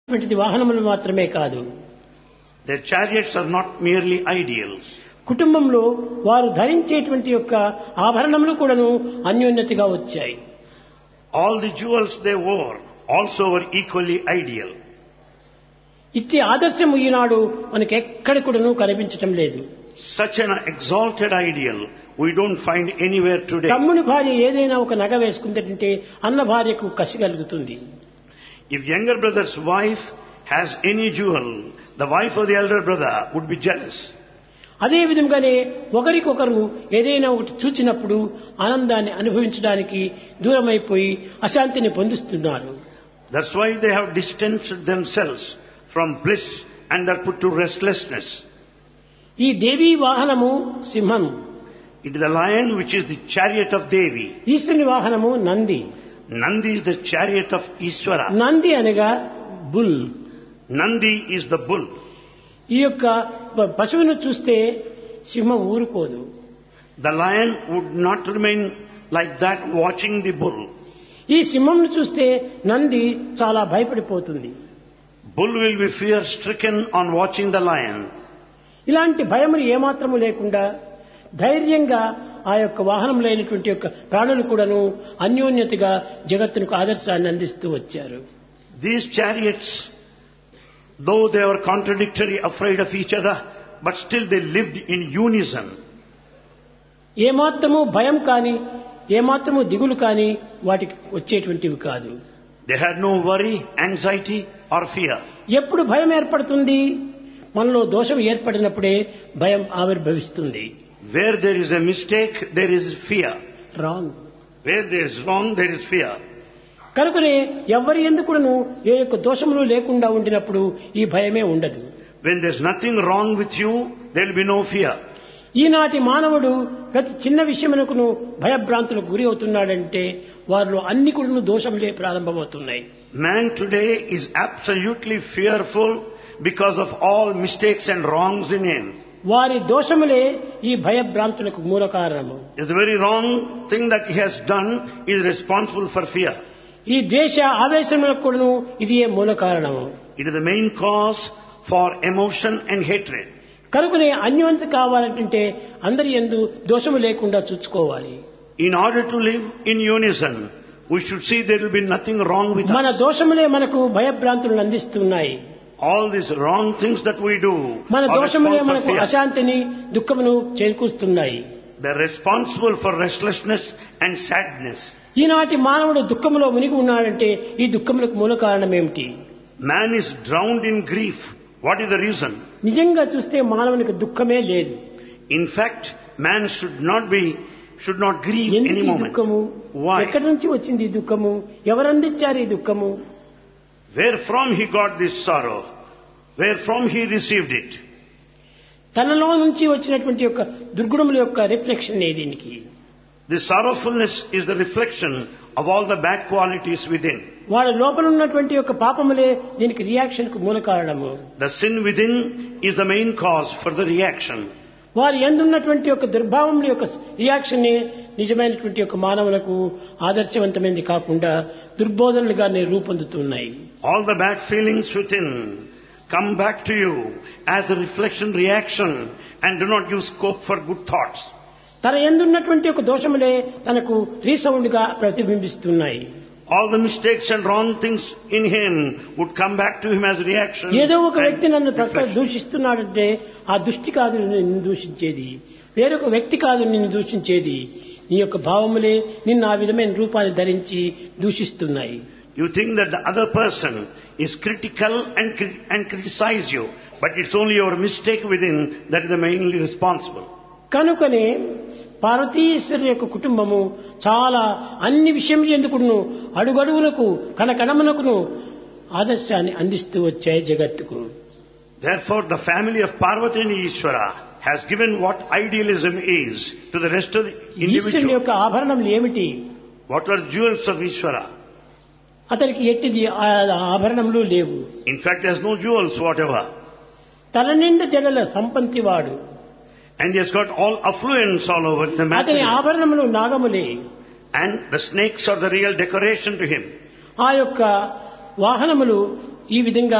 ఇటువంటిది వాహనములు మాత్రమే కాదు Their chariots are not merely ideals. కుటుంబంలో వారు ధరించేటువంటి యొక్క ఆభరణములు కూడాను అన్యోన్యతగా వచ్చాయి All the jewels they wore also were equally ideal. ఇట్టి ఆదర్శం ఈనాడు మనకి ఎక్కడ కూడాను కనిపించటం లేదు Such an exalted ideal we don't find anywhere today. తమ్ముని భార్య ఏదైనా ఒక నగ వేసుకుందంటే అన్న భార్యకు కసి కలుగుతుంది If younger brother's wife has any jewel, the wife of the elder brother would be jealous. అదే విధంగానే ఒకరికొకరు ఏదైనా ఒకటి చూచినప్పుడు ఆనందాన్ని అనుభవించడానికి దూరమైపోయి అశాంతిని పొందుతున్నారు That's why they have distanced themselves from bliss and are put to restlessness. ఈ దేవీ వాహనము సింహం It is the lion which is the chariot of Devi. ఈశ్వరుని వాహనము Nandi Nandi is the chariot of Ishvara. Nandi అనగా bull Nandi is the bull. ఈ యొక్క ప- పశువును చూస్తే సింహం ఊరుకోదు The lion would not remain like that watching the bull. ఈ సింహంను చూస్తే నంది చాలా భయపడిపోతుంది Bull will be fear stricken on watching the lion. ఇలాంటి భయములు ఏమాత్రము లేకుండా ధైర్యంగా ఆ యొక్క వాహనములైనటువంటి యొక్క ప్రాణులు కూడాను అన్యోన్యతగా జగత్తునకు ఆదర్శాన్ని అందిస్తూ వచ్చారు These chariots, though they were contradictory, afraid of each other, but still they lived in unison. ఏమాత్రము భయం కానీ ఏమాత్రము దిగులు కానీ వాటికి వచ్చేటువంటివి కాదు They had no worry, anxiety, or fear. ఎప్పుడు భయం ఏర్పడుతుంది మనలో దోషం ఏర్పడినప్పుడే భయం ఆవిర్భవిస్తుంది Where there is a mistake, there is fear. Wrong Where there is wrong, there is fear. కనుకనే ఎవరి ఎందుకును ఏ యొక్క దోషములు లేకుండా ఉండినప్పుడు ఈ భయమే ఉండదు When there's nothing wrong with you, there will be no fear. ఈనాటి మానవుడు ప్రతి చిన్న విషయమునకును భయభ్రాంతులకు గురి అవుతున్నాడంటే వారిలో అన్ని కూడా దోషములే ప్రారంభమవుతున్నాయి Man today is absolutely fearful because of all mistakes and wrongs in him. వారి దోషములే ఈ భయభ్రాంతులకు మూల కారణము It's the very wrong thing that he has done is responsible for fear. ఈ ద్వేష ఆవేశములకు కూడాను ఇది ఏ మూల కారణము It is the main cause for emotion and hatred. కనుకనే అన్యోన్యత కావాలంటే అందరి ఎందు దోషము లేకుండా చూసుకోవాలి In order to live in unison, we should see there will be nothing wrong with మన us. దోషములే మనకు భయభ్రాంతులను అందిస్తున్నాయి All these wrong things that we do మన are దోషములే responsible for మనకు fear. అశాంతిని దుఃఖమును చేకూరుస్తున్నాయి They're responsible for restlessness and sadness. ఈనాటి మానవుడు దుఃఖములో మునిగి ఉన్నాడంటే ఈ దుఃఖములకు మూల కారణం ఏమిటి Man is drowned in grief. What is the reason? నిజంగా చూస్తే మానవునికి దుఃఖమే లేదు In fact, man should not be, should not grieve ఎందుకు any ఈ moment. దుఃఖము Why? ఎక్కడి నుంచి వచ్చింది ఈ దుఃఖము ఎవరందించారు ఈ దుఃఖము Where from he got this sorrow? Where from he received it? తనలో నుంచి వచ్చినటువంటి యొక్క దుర్గుణముల యొక్క రిఫ్లెక్షన్ ఏ దీనికి This sorrowfulness is the reflection of all the bad qualities within. వాడి లోపల ఉన్నటువంటి యొక్క పాపములే దీనికి రియాక్షన్ కు మూల కారణము The sin within is the main cause for the reaction. వారి ఎందున్నటువంటి యొక్క దుర్భావముల యొక్క రియాక్షన్ నిజమైనటువంటి యొక్క మానవులకు ఆదర్శవంతమైనది కాకుండా దుర్బోధనలుగా రూపొందుతున్నాయి All the bad feelings within come back to you as the reflection reaction and do not give scope for good thoughts. తన ఎందున్నటువంటి ఒక దోషములే తనకు రీసౌండ్ గా ప్రతిబింబిస్తున్నాయి All the mistakes and wrong things in him would come back to him as reaction. ఏదో ఒక వ్యక్తి and నన్ను ప్రక్క reflection. దూషిస్తున్నాడంటే ఆ దృష్టి కాదు నిన్ను దూషించేది వేరొక వ్యక్తి కాదు నిన్ను దూషించేది నీ యొక్క భావములే నిన్ను ఆ విధమైన రూపాన్ని ధరించి దూషిస్తున్నాయి You think that the other person is critical and, cri- and criticize you, but it's only your mistake within that is the mainly responsible. కనుకనే పార్వతీశ్వరు యొక్క కుటుంబము చాలా అన్ని విషయములు ఎందుకును అడుగడుగులకు కణకణమునకును ఆదర్శాన్ని అందిస్తూ వచ్చాయి జగత్తుకు Therefore, the family of Parvati and Ishvara has given what idealism is to the rest of the ఈశ్వరుని individual. యొక్క ఆభరణములు ఏమిటి What were the jewels of Ishvara? అతనికి ఎట్టిది ఆ ఆభరణములు లేవు In fact, there's no jewels whatever. తల నిండా జడల సంపంతివాడు And he has got all affluence all over the అతని material. ఆభరణములు నాగములే And the snakes are the real decoration to him. ఆ యొక్క వాహనములు ఈ విధంగా